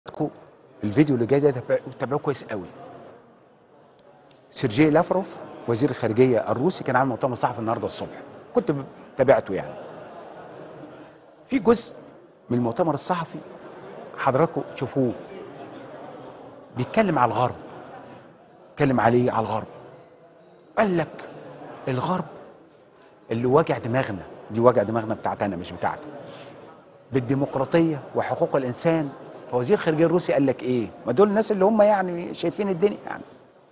لكم الفيديو اللي جاي ده تابع- تابعوه كويس قوي سيرجي لافروف وزير الخارجيه الروسي كان عامل مؤتمر صحفي النهارده الصبح كنت ب- تابعته يعني في جزء من المؤتمر الصحفي حضراتكم تشوفوه بيتكلم على الغرب اتكلم عليه على الغرب قال لك الغرب اللي واجع دماغنا دي واجع دماغنا بتاعتنا مش بتاعته بالديمقراطيه وحقوق الانسان فوزير الخارجيه الروسي قال لك ايه؟ ما دول الناس اللي هم يعني شايفين الدنيا يعني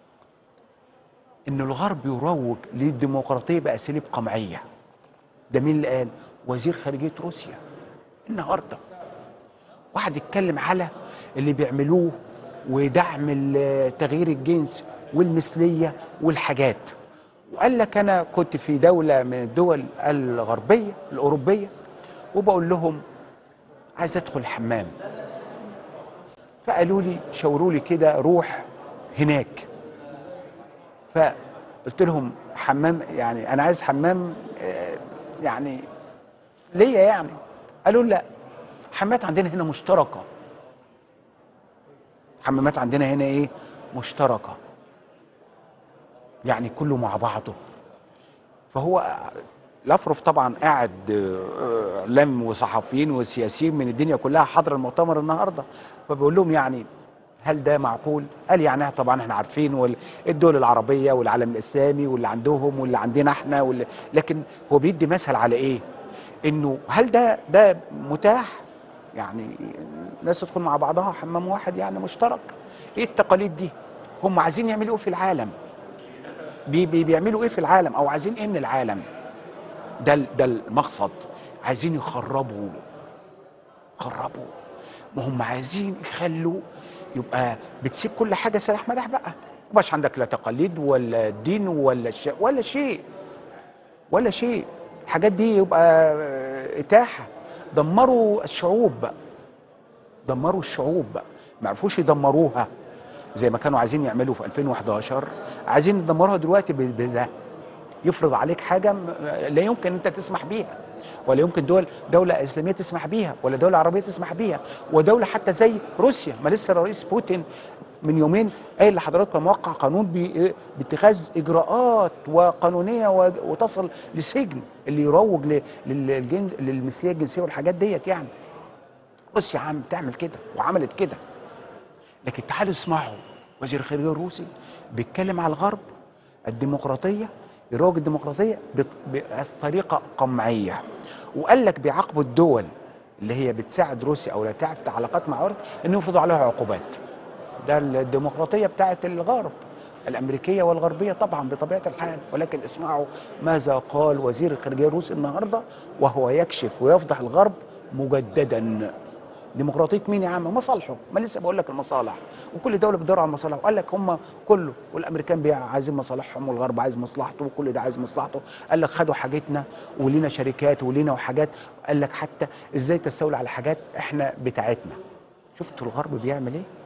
ان الغرب يروج للديمقراطيه باساليب قمعيه ده مين اللي قال؟ وزير خارجيه روسيا النهارده واحد يتكلم على اللي بيعملوه ودعم ال- تغيير الجنس والمثليه والحاجات وقال لك انا كنت في دوله من الدول الغربيه الاوروبيه وبقول لهم عايز ادخل الحمام فقالوا لي شاوروا لي كده روح هناك فقلت لهم حمام يعني انا عايز حمام آه، يعني ليا يعني قالوا لي لا حمامات عندنا هنا مشتركه حمامات عندنا هنا ايه مشتركه يعني كله مع بعضه فهو لافروف طبعا قاعد آه، لم وصحفيين وسياسيين من الدنيا كلها حضر المؤتمر النهارده فبيقول لهم يعني هل ده معقول؟ قال يعني طبعا احنا عارفين وال- الدول العربيه والعالم الاسلامي واللي عندهم واللي عندنا احنا واللي لكن هو بيدي مثل على ايه؟ انه هل ده ده متاح؟ يعني الناس تدخل مع بعضها حمام واحد يعني مشترك ايه التقاليد دي؟ هم عايزين يعملوا ايه في العالم؟ بي بي بيعملوا ايه في العالم او عايزين ايه من العالم؟ ده ال- ده المقصد عايزين يخربوا خربوا ما هم عايزين يخلوا يبقى بتسيب كل حاجه سلاح مدح بقى مبقاش عندك لا تقاليد ولا دين ولا شيء ولا شيء ولا شيء الحاجات دي يبقى آه، اتاحه دمروا الشعوب بقى دمروا الشعوب بقى ما عرفوش يدمروها زي ما كانوا عايزين يعملوا في 2011 عايزين يدمروها دلوقتي ب- بده يفرض عليك حاجه م- لا يمكن انت تسمح بيها ولا يمكن دول دوله اسلاميه تسمح بيها ولا دوله عربيه تسمح بيها ودوله حتى زي روسيا ما لسه الرئيس بوتين من يومين قايل لحضراتكم موقع قانون بي- باتخاذ اجراءات وقانونيه و- وتصل لسجن اللي يروج ل- للجنس للمثليه الجنسيه والحاجات ديت يعني روسيا عم تعمل كده وعملت كده لكن تعالوا اسمعوا وزير الخارجيه الروسي بيتكلم على الغرب الديمقراطيه يروج الديمقراطيه بط- بطريقه قمعيه وقال لك بيعاقبوا الدول اللي هي بتساعد روسيا او لا تعرف علاقات مع الغرب انهم يفرضوا عليها عقوبات ده الديمقراطيه بتاعت الغرب الامريكيه والغربيه طبعا بطبيعه الحال ولكن اسمعوا ماذا قال وزير الخارجيه الروسي النهارده وهو يكشف ويفضح الغرب مجددا ديمقراطيه مين يا عم مصالحه ما لسه بقول لك المصالح وكل دوله بتدور على مصالحها وقال لك هم كله والامريكان بيع عايزين مصالحهم والغرب عايز مصلحته وكل ده عايز مصلحته قال لك خدوا حاجتنا ولينا شركات ولينا وحاجات قال لك حتى ازاي تستولي على حاجات احنا بتاعتنا شفتوا الغرب بيعمل ايه